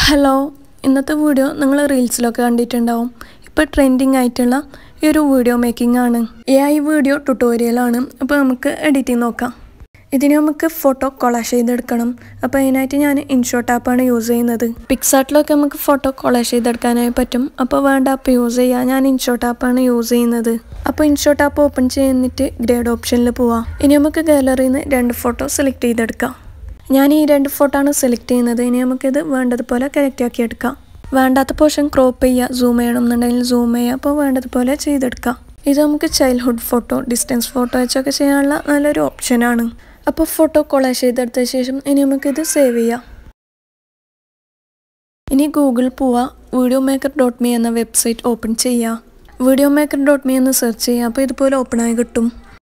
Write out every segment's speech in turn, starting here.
hello ഇന്നത്തെ video നിങ്ങൾ റീൽസിലൊക്കെ കണ്ടിട്ടുണ്ടാവും ഇപ്പോൾ ട്രെൻഡിങ് ആയിട്ടുള്ള ഈ ഒരു വീഡിയോ മേക്കിംഗ് ആണ് എ ഐ വീഡിയോ ട്യൂട്ടോറിയലാണ് അപ്പോൾ നമുക്ക് എഡിറ്റിംഗ് നോക്കാം ഇതിന് നമുക്ക് ഫോട്ടോ കൊളാഷ് ചെയ്തെടുക്കണം അപ്പോൾ അതിനായിട്ട് ഞാൻ ഇൻഷോട്ട് ആപ്പാണ് യൂസ് ചെയ്യുന്നത് പിക്സാർട്ടിലൊക്കെ നമുക്ക് ഫോട്ടോ കൊളാഷ് ചെയ്തെടുക്കാനായി പറ്റും അപ്പോൾ വേണ്ട ആപ്പ് യൂസ് ചെയ്യാം ഞാൻ ഇൻഷോട്ട് ആപ്പാണ് യൂസ് ചെയ്യുന്നത് അപ്പോൾ ഇൻഷോട്ട് ആപ്പ് ഓപ്പൺ ചെയ്യുന്നിട്ട് ഗ്രേഡ് ഓപ്ഷനിൽ പോവാം ഇനി നമുക്ക് ഗാലറിയിൽ നിന്ന് രണ്ട് ഫോട്ടോ സെലക്ട് ചെയ്തെടുക്കാം ഞാൻ ഈ രണ്ട് ഫോട്ടോ ആണ് സെലക്ട് ചെയ്യുന്നത് ഇനി നമുക്കിത് വേണ്ടതുപോലെ കറക്റ്റ് ആക്കി എടുക്കാം വേണ്ടാത്ത പോർഷൻ ക്രോപ്പ് ചെയ്യുക സൂം ചെയ്യണം എന്നുണ്ടെങ്കിൽ സൂം ചെയ്യുക അപ്പോൾ വേണ്ടതുപോലെ ചെയ്തെടുക്കാം ഇത് നമുക്ക് ചൈൽഡ്ഹുഡ് ഫോട്ടോ ഡിസ്റ്റൻസ് ഫോട്ടോ വെച്ചൊക്കെ ചെയ്യാനുള്ള നല്ലൊരു ഓപ്ഷനാണ് അപ്പോൾ ഫോട്ടോ കൊളാഷ് ചെയ്തെടുത്ത ശേഷം ഇനി നമുക്കിത് സേവ് ചെയ്യാം ഇനി ഗൂഗിൾ പോവുക വീഡിയോ മേക്കർ ഡോട്ട് മീ എന്ന വെബ്സൈറ്റ് ഓപ്പൺ ചെയ്യുക വീഡിയോ മേക്കർ ഡോട്ട് മീ എന്ന് സെർച്ച് ചെയ്യുക അപ്പോൾ ഇതുപോലെ ഓപ്പൺ ആയി കിട്ടും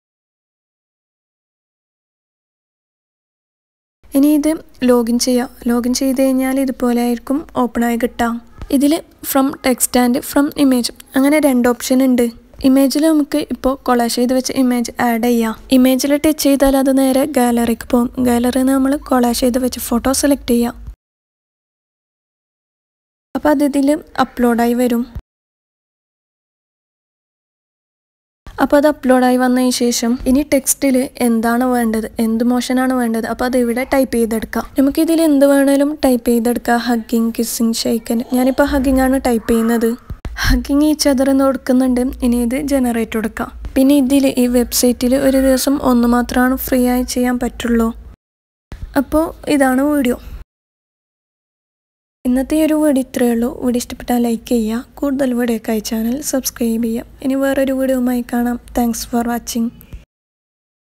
ഇനി ഇത് ലോഗിൻ ചെയ്യാം ലോഗിൻ ചെയ്ത് കഴിഞ്ഞാൽ ഇതുപോലെ ആയിരിക്കും ഓപ്പൺ ആയി കിട്ടാം ഇതിൽ from text and from image അങ്ങനെ രണ്ട് ഓപ്ഷൻ ഉണ്ട് ഇമേജിൽ നമുക്ക് ഇപ്പോൾ കൊളാഷ് ചെയ്ത് വെച്ച ഇമേജ് ആഡ് ചെയ്യാം ഇമേജിൽ ടച്ച് ചെയ്താൽ അത് നേരെ ഗാലറിക്ക് പോകും ഗാലറിയിൽ നിന്ന് നമ്മൾ കൊളാഷ് ചെയ്ത് വെച്ച ഫോട്ടോ സെലക്ട് ചെയ്യാം അപ്പോൾ അത് ഇതിൽ അപ്ലോഡായി വരും അപ്പോൾ അത് അപ്ലോഡായി വന്നതിന് ശേഷം ഇനി ടെക്സ്റ്റിൽ എന്താണ് വേണ്ടത് എന്ത് മോഷനാണ് വേണ്ടത് അപ്പോൾ അത് ഇവിടെ ടൈപ്പ് ചെയ്തെടുക്കാം നമുക്ക് ഇതിൽ എന്ത് വേണേലും ടൈപ്പ് ചെയ്തെടുക്കാം ഹഗ്ഗിങ് കിസ്സിങ് ഷെയ്ക്കൻ ഞാനിപ്പോൾ ഹഗ്ഗിങ് ആണ് ടൈപ്പ് ചെയ്യുന്നത് ഹഗ്ഗിങ് ഈ ചതറെന്ന് കൊടുക്കുന്നുണ്ട് ഇനി ഇത് ജനറേറ്റ് കൊടുക്കാം പിന്നെ ഇതിൽ ഈ വെബ്സൈറ്റിൽ ഒരു ദിവസം ഒന്ന് മാത്രമാണ് ഫ്രീ ആയി ചെയ്യാൻ പറ്റുള്ളൂ അപ്പോൾ ഇതാണ് വീഡിയോ ഇന്നത്തെ ഈ ഒരു വീഡിയോ ഇത്രയേ ഉള്ളൂ വീഡിയോ ഇഷ്ടപ്പെട്ടാൽ ലൈക്ക് ചെയ്യുക കൂടുതൽ വീഡിയോക്കായി ചാനൽ സബ്സ്ക്രൈബ് ചെയ്യുക ഇനി വേറൊരു വീഡിയോയുമായി കാണാം താങ്ക്സ് ഫോർ വാച്ചിങ്